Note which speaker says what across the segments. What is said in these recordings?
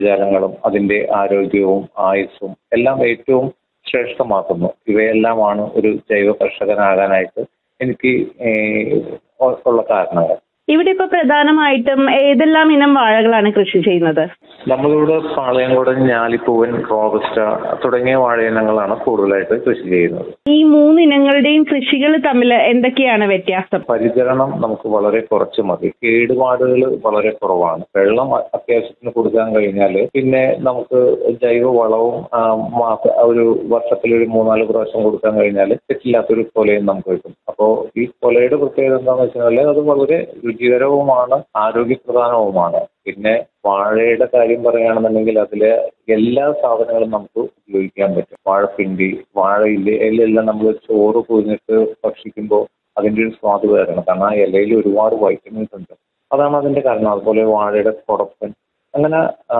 Speaker 1: വിചാരങ്ങളും അതിന്റെ ആരോഗ്യവും ആയുസ്സും എല്ലാം ഏറ്റവും ശ്രേഷ്ഠമാക്കുന്നു ഇവയെല്ലാമാണ് ഒരു ജൈവ കർഷകനാകാനായിട്ട് എനിക്ക് ഏഹ്, ഉള്ള കാരണങ്ങൾ
Speaker 2: ഇവിടെ ഇപ്പൊ പ്രധാനമായിട്ടും ഏതെല്ലാം ഇനം വാഴകളാണ് കൃഷി ചെയ്യുന്നത്
Speaker 1: നമ്മളിവിടെ പാളയംകോടൻ ഞാലിപ്പൂവൻ റോബസ്റ്റ തുടങ്ങിയ വാഴയിനങ്ങളാണ് കൂടുതലായിട്ട് കൃഷി ചെയ്യുന്നത്
Speaker 2: ഈ മൂന്ന് ഇനങ്ങളുടെയും കൃഷികൾ തമ്മിൽ എന്തൊക്കെയാണ് വ്യത്യാസം
Speaker 1: പരിചരണം നമുക്ക് വളരെ കുറച്ച് മതി കേടുപാടുകൾ വളരെ കുറവാണ് വെള്ളം അ- അത്യാവശ്യത്തിന് കൊടുക്കാൻ കഴിഞ്ഞാൽ പിന്നെ നമുക്ക് ജൈവ വളവും ആ, മാസ ഒരു വർഷത്തിൽ ഒരു മൂന്നാല് പ്രാവശ്യം കൊടുക്കാൻ കഴിഞ്ഞാൽ തെറ്റില്ലാത്തൊരു കൊലയും നമുക്ക് കിട്ടും അപ്പോൾ ഈ കൊലയുടെ പ്രത്യേകത എന്താണെന്ന് വെച്ചാൽ അത് വളരെ രുചികരവുമാണ് ആരോഗ്യപ്രധാനവുമാണ് പിന്നെ വാഴയുടെ കാര്യം പറയുകയാണെന്നുണ്ടെങ്കിൽ അതിലെ എല്ലാ സാധനങ്ങളും നമുക്ക് ഉപയോഗിക്കാൻ പറ്റും വാഴപ്പിണ്ടി വാഴയിലയിലെല്ലാം നമ്മൾ ചോറ് പൊതിഞ്ഞിട്ട് ഭക്ഷിക്കുമ്പോൾ അതിന്റെ ഒരു സ്വാദ് വേറെയാണ് കാരണം ആ ഇലയിൽ ഒരുപാട് വൈറ്റമിൻസ് ഉണ്ട് അതാണ് അതിന്റെ കാരണം അതുപോലെ വാഴയുടെ കുടപ്പൻ അങ്ങനെ ആ,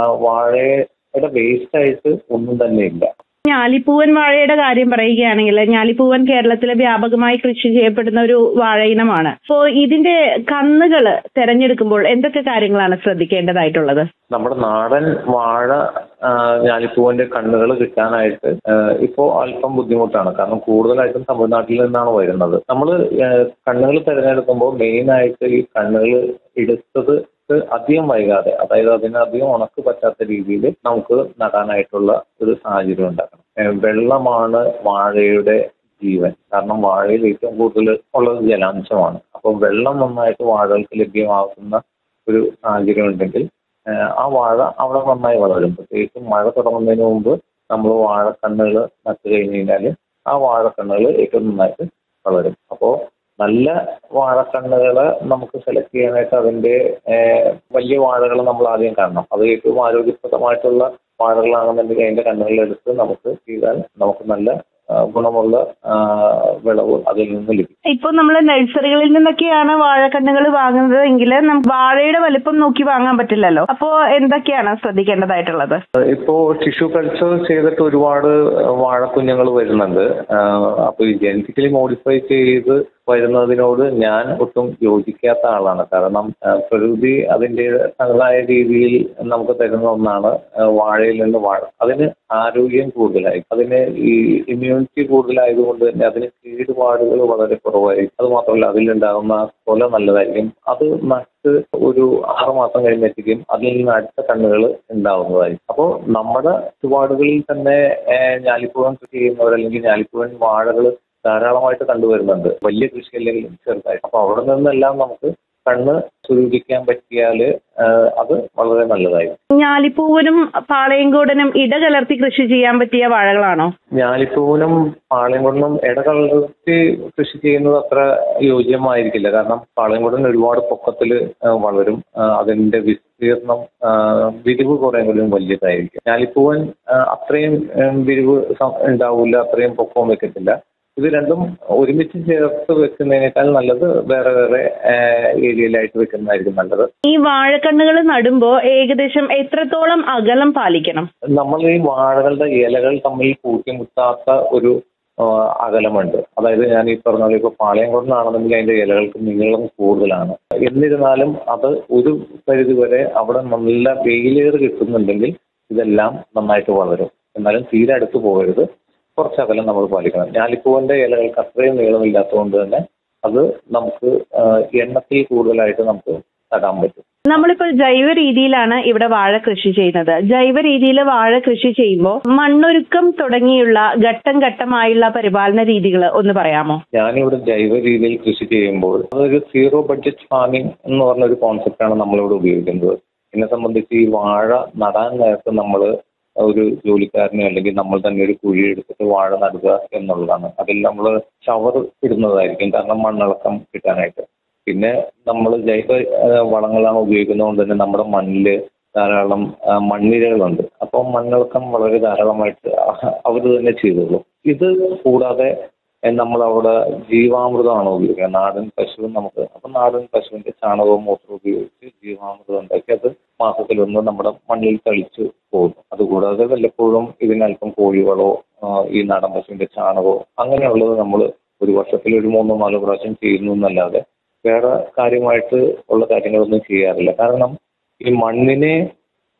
Speaker 1: വാഴയുടെ വേസ്റ്റ് ആയിട്ട് ഒന്നും തന്നെ ഇല്ല
Speaker 2: ഞാലിപ്പൂവൻ വാഴയുടെ കാര്യം പറയുകയാണെങ്കിൽ ഞാലിപ്പൂവൻ കേരളത്തിലെ വ്യാപകമായി കൃഷി ചെയ്യപ്പെടുന്ന ഒരു വാഴ ഇനമാണ് അപ്പോ ഇതിന്റെ കന്നുകൾ തെരഞ്ഞെടുക്കുമ്പോൾ എന്തൊക്കെ കാര്യങ്ങളാണ് ശ്രദ്ധിക്കേണ്ടതായിട്ടുള്ളത്
Speaker 1: നമ്മുടെ നാടൻ വാഴ ആ, ഞാലിപ്പൂവിന്റെ കണ്ണുകൾ കിട്ടാനായിട്ട് ആ, ഇപ്പോൾ അല്പം ബുദ്ധിമുട്ടാണ് കാരണം കൂടുതലായിട്ടും തമിഴ്നാട്ടിൽ നിന്നാണ് വരുന്നത് നമ്മൾ കണ്ണുകൾ തിരഞ്ഞെടുക്കുമ്പോൾ മെയിൻ ആയിട്ട് ഈ കണ്ണുകൾ എടുത്തത് അധികം വൈകാതെ അതായത് അതിന് അധികം ഉണക്ക് പറ്റാത്ത രീതിയിൽ നമുക്ക് നടാനായിട്ടുള്ള ഒരു സാഹചര്യം ഉണ്ടാക്കണം ഏ, വെള്ളമാണ് വാഴയുടെ ജീവൻ കാരണം വാഴയിൽ ഏറ്റവും കൂടുതൽ ഉള്ളത് ജലാംശമാണ് അപ്പോൾ വെള്ളം നന്നായിട്ട് വാഴകൾക്ക് ലഭ്യമാകുന്ന ഒരു സാഹചര്യം ഉണ്ടെങ്കിൽ ഏഹ് ആ വാഴ അവിടെ നന്നായി വളരും പ്രത്യേകിച്ചും മഴ തുടങ്ങുന്നതിന് മുമ്പ് നമ്മൾ വാഴക്കണ്ണുകൾ നട്ട് കഴിഞ്ഞ് കഴിഞ്ഞാൽ ആ വാഴക്കണ്ണുകൾ ഏറ്റവും നന്നായിട്ട് വളരും അപ്പോൾ നല്ല വാഴക്കണ്ണുകളെ നമുക്ക് സെലക്ട് ചെയ്യാനായിട്ട് അതിന്റെ ഏഹ് വലിയ വാഴകൾ നമ്മൾ ആദ്യം കാണണം അത് ഏറ്റവും ആരോഗ്യപ്രദമായിട്ടുള്ള വാഴകളാണെന്നുണ്ടെങ്കിൽ അതിന്റെ കണ്ണുകളെടുത്ത് നമുക്ക് ചെയ്താൽ നമുക്ക് നല്ല ആ, ഗുണമുള്ള ആ, വിളവ് അതിൽ നിന്ന് ലഭിക്കും
Speaker 2: ഇപ്പൊ നമ്മൾ നഴ്സറികളിൽ നിന്നൊക്കെയാണ് വാഴക്കണ്ണുകൾ വാങ്ങുന്നത് എങ്കിൽ നമുക്ക് വാഴയുടെ വലിപ്പം നോക്കി വാങ്ങാൻ പറ്റില്ലല്ലോ അപ്പോ എന്തൊക്കെയാണ് ശ്രദ്ധിക്കേണ്ടതായിട്ടുള്ളത്
Speaker 1: ഇപ്പോ ടിഷ്യൂ കൾച്ചർ ചെയ്തിട്ട് ഒരുപാട് വാഴക്കുഞ്ഞുങ്ങൾ വരുന്നുണ്ട് അപ്പോൾ ഈ ജനറ്റിക്കലി മോഡിഫൈ ചെയ്ത് വരുന്നതിനോട് ഞാൻ ഒട്ടും യോജിക്കാത്ത ആളാണ് കാരണം ആ, പ്രകൃതി അതിൻ്റെ തനതായ രീതിയിൽ നമുക്ക് തരുന്ന ഒന്നാണ് ആ, വാഴയിൽ നിന്ന് വാഴ അതിന് ആരോഗ്യം കൂടുതലായി അതിന് ഈ ഇമ്മ്യൂണിറ്റി കൂടുതലായതുകൊണ്ട് തന്നെ അതിന് കേടുപാടുകൾ വളരെ കുറവായിരിക്കും അത് മാത്രമല്ല അതിലുണ്ടാകുന്ന കൊല നല്ലതായിരിക്കും അത് നട്ട് ഒരു ആറ് മാസം കഴിയുമ്പോഴത്തേക്കും അതിൽ നിന്ന് അടുത്ത കണ്ണുകൾ ഉണ്ടാവുന്നതായിരിക്കും അപ്പോൾ നമ്മുടെ ചുവടുകളിൽ തന്നെ ഏഹ്, ഞാലിപ്പൂവൻ കൃഷി ചെയ്യുന്നവർ അല്ലെങ്കിൽ ഞാലിപ്പൂവൻ വാഴകൾ ധാരാളമായിട്ട് കണ്ടുവരുന്നുണ്ട് വലിയ കൃഷി അല്ലെങ്കിലും ചെറുതായിട്ട് അപ്പോൾ അവിടെ നിന്നെല്ലാം നമുക്ക് കണ്ണ് സ്വരൂപിക്കാൻ പറ്റിയാൽ അത് വളരെ നല്ലതായിരിക്കും
Speaker 2: ഞാലിപ്പൂവനും പാളയംകോടനും ഇടകലർത്തി കൃഷി ചെയ്യാൻ പറ്റിയ വാഴകളാണോ
Speaker 1: ഞാലിപ്പൂവിനും പാളയംകുടനും ഇടകലർത്തി കൃഷി ചെയ്യുന്നത് അത്ര യോജ്യമായിരിക്കില്ല കാരണം പാളയംകുടൻ ഒരുപാട് പൊക്കത്തിൽ വളരും ആ, അതിന്റെ വിസ്തീർണം ആ, വിരിവ് കുറേ കൂടി വലുതായിരിക്കും ഞാലിപ്പൂവൻ ആ, അത്രയും ഉം, വിരിവ് സം- ഉണ്ടാവില്ല അത്രയും പൊക്കവും വെക്കത്തില്ല ഇത് രണ്ടും ഒരുമിച്ച് ചേർത്ത് വെക്കുന്നതിനേക്കാൾ നല്ലത് വേറെ വേറെ ഏരിയയിലായിട്ട് വെക്കുന്നതായിരിക്കും നല്ലത്
Speaker 2: ഈ വാഴക്കണ്ണുകൾ നടുമ്പോ ഏകദേശം എത്രത്തോളം അകലം പാലിക്കണം
Speaker 1: നമ്മൾ ഈ വാഴകളുടെ ഇലകൾ തമ്മിൽ കൂട്ടിമുട്ടാത്ത ഒരു ആ, അകലമുണ്ട് അതായത് ഞാൻ ഈ പറഞ്ഞ പോലെ ഇപ്പോൾ പാളയംകുടനാണെന്നുണ്ടെങ്കിൽ അതിന്റെ ഇലകൾക്ക് നീളം കൂടുതലാണ് എന്നിരുന്നാലും അത് ഒരു പരിധി വരെ അവിടെ നല്ല വെയിലേറ് കിട്ടുന്നുണ്ടെങ്കിൽ ഇതെല്ലാം നന്നായിട്ട് വളരും എന്നാലും തീരെ അടുത്ത് പോകരുത് കുറച്ച് അകലം നമ്മൾ പാലിക്കണം ഞാലിപ്പൂവിന്റെ ഇലകൾക്ക് അത്രയും നീളമില്ലാത്തതുകൊണ്ട് തന്നെ അത് നമുക്ക് ആ, എണ്ണത്തിൽ കൂടുതലായിട്ട് നമുക്ക് നടാൻ പറ്റും
Speaker 2: നമ്മളിപ്പോൾ ജൈവ രീതിയിലാണ് ഇവിടെ വാഴ കൃഷി ചെയ്യുന്നത് ജൈവ രീതിയിൽ വാഴ കൃഷി ചെയ്യുമ്പോൾ മണ്ണൊരുക്കം തുടങ്ങിയുള്ള ഘട്ടം ഘട്ടമായുള്ള പരിപാലന രീതികൾ ഒന്ന് പറയാമോ
Speaker 1: ഞാനിവിടെ ജൈവ രീതിയിൽ കൃഷി ചെയ്യുമ്പോൾ അതൊരു സീറോ ബഡ്ജറ്റ് ഫാമിംഗ് എന്ന് പറഞ്ഞ ഒരു കോൺസെപ്റ്റാണ് നമ്മളിവിടെ ഉപയോഗിക്കുന്നത് എന്നെ സംബന്ധിച്ച് ഈ വാഴ നടാൻ നേരത്ത് നമ്മൾ ഒരു ജോലിക്കാരനെ അല്ലെങ്കിൽ നമ്മൾ തന്നെ ഒരു കുഴി എടുത്തിട്ട് വാഴ നടുക എന്നുള്ളതാണ് അതിൽ നമ്മൾ ഷവർ ഇടുന്നതായിരിക്കും കാരണം മണ്ണിളക്കം കിട്ടാനായിട്ട് പിന്നെ നമ്മൾ ജൈവ ആ, വളങ്ങളാണ് ഉപയോഗിക്കുന്നതുകൊണ്ട് തന്നെ നമ്മുടെ മണ്ണിൽ ധാരാളം ആ, മണ്ണിരകളുണ്ട് അപ്പോൾ മണ്ണിളക്കം വളരെ ധാരാളമായിട്ട് അവർ തന്നെ ചെയ്തോളും ഇത് കൂടാതെ നമ്മൾ അവിടെ ജീവാമൃതമാണ് ഉപയോഗിക്കുന്നത് നാടൻ പശു നമുക്ക് അപ്പം നാടൻ പശുവിന്റെ ചാണകവും മൂത്രവും ഉപയോഗിച്ച് ജീവാമൃതം ഉണ്ടാക്കി അത് മാസത്തിലൊന്ന് നമ്മുടെ മണ്ണിൽ തളിച്ച് പോകുന്നു അതുകൂടാതെ വല്ലപ്പോഴും ഇതിനല്പം കോഴിവളോ ആ, ഈ നാടൻ പശുവിന്റെ ചാണകമോ അങ്ങനെയുള്ളത് നമ്മൾ ഒരു വർഷത്തിൽ ഒരു മൂന്നോ നാലോ പ്രാവശ്യം ചെയ്യുന്നു എന്നല്ലാതെ വേറെ കാര്യമായിട്ട് ഉള്ള കാര്യങ്ങളൊന്നും ചെയ്യാറില്ല കാരണം ഈ മണ്ണിനെ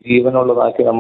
Speaker 1: ജീവനുള്ളതാക്കി നമ്മൾ